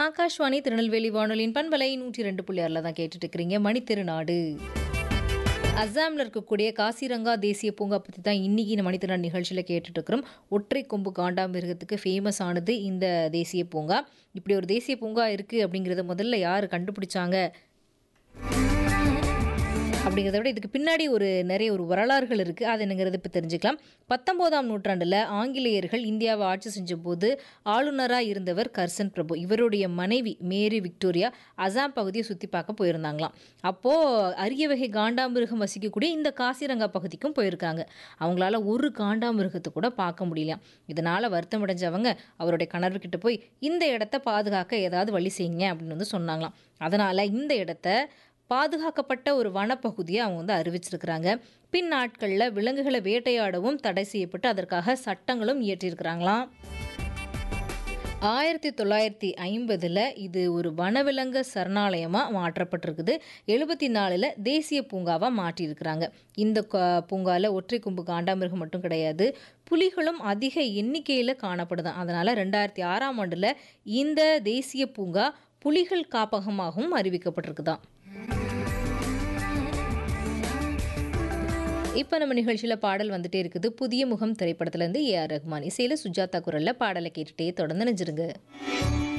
ஆகாஷ்வாணி திருநெல்வேலி வானொலியின் பண்பலை நூற்றி ரெண்டு புள்ளி ஆறில் தான் கேட்டுட்டு இருக்கிறீங்க மணித்திருநாடு அஸ்ஸாமில் இருக்கக்கூடிய காசிரங்கா தேசிய பூங்கா பற்றி தான் இன்னைக்கு இந்த மணித்திருநாடு நிகழ்ச்சியில் கேட்டுட்டு இருக்கிறோம் ஒற்றை கொம்பு காண்டாமிருகத்துக்கு ஃபேமஸ் ஆனது இந்த தேசிய பூங்கா இப்படி ஒரு தேசிய பூங்கா இருக்குது அப்படிங்கிறத முதல்ல யார் கண்டுபிடிச்சாங்க அப்படிங்கிறத விட இதுக்கு பின்னாடி ஒரு நிறைய ஒரு வரலாறுகள் இருக்குது அது என்னங்கிறது இப்போ தெரிஞ்சுக்கலாம் பத்தொம்போதாம் நூற்றாண்டில் ஆங்கிலேயர்கள் இந்தியாவை ஆட்சி செஞ்சபோது ஆளுநராக இருந்தவர் கர்சன் பிரபு இவருடைய மனைவி மேரி விக்டோரியா அசாம் பகுதியை சுற்றி பார்க்க போயிருந்தாங்களாம் அப்போது அரிய வகை காண்டாமிருகம் வசிக்கக்கூடிய இந்த காசிரங்கா பகுதிக்கும் போயிருக்காங்க அவங்களால ஒரு காண்டாமிருகத்தை கூட பார்க்க முடியலையாம் இதனால் வருத்தமடைஞ்சவங்க அவருடைய கணவர்கிட்ட போய் இந்த இடத்த பாதுகாக்க ஏதாவது வழி செய்யுங்க அப்படின்னு வந்து சொன்னாங்களாம் அதனால் இந்த இடத்த பாதுகாக்கப்பட்ட ஒரு வனப்பகுதியை அவங்க வந்து அறிவிச்சிருக்கிறாங்க பின் நாட்களில் விலங்குகளை வேட்டையாடவும் தடை செய்யப்பட்டு அதற்காக சட்டங்களும் இயற்றியிருக்கிறாங்களாம் ஆயிரத்தி தொள்ளாயிரத்தி ஐம்பதில் இது ஒரு வனவிலங்கு சரணாலயமாக மாற்றப்பட்டிருக்குது எழுபத்தி நாலில் தேசிய பூங்காவாக மாற்றியிருக்கிறாங்க இந்த பூங்காவில் ஒற்றை கொம்பு காண்டாமிருகம் மட்டும் கிடையாது புலிகளும் அதிக எண்ணிக்கையில் காணப்படுதான் அதனால் ரெண்டாயிரத்தி ஆறாம் ஆண்டில் இந்த தேசிய பூங்கா புலிகள் காப்பகமாகவும் அறிவிக்கப்பட்டிருக்குதான் இப்போ நம்ம நிகழ்ச்சியில் பாடல் வந்துட்டே இருக்குது புதிய முகம் திரைப்படத்துலேருந்து ஏ ஆர் ரஹ்மான் இசையில் சுஜாதா குரலில் பாடலை கேட்டுட்டே தொடர்ந்து நினைச்சிருங்க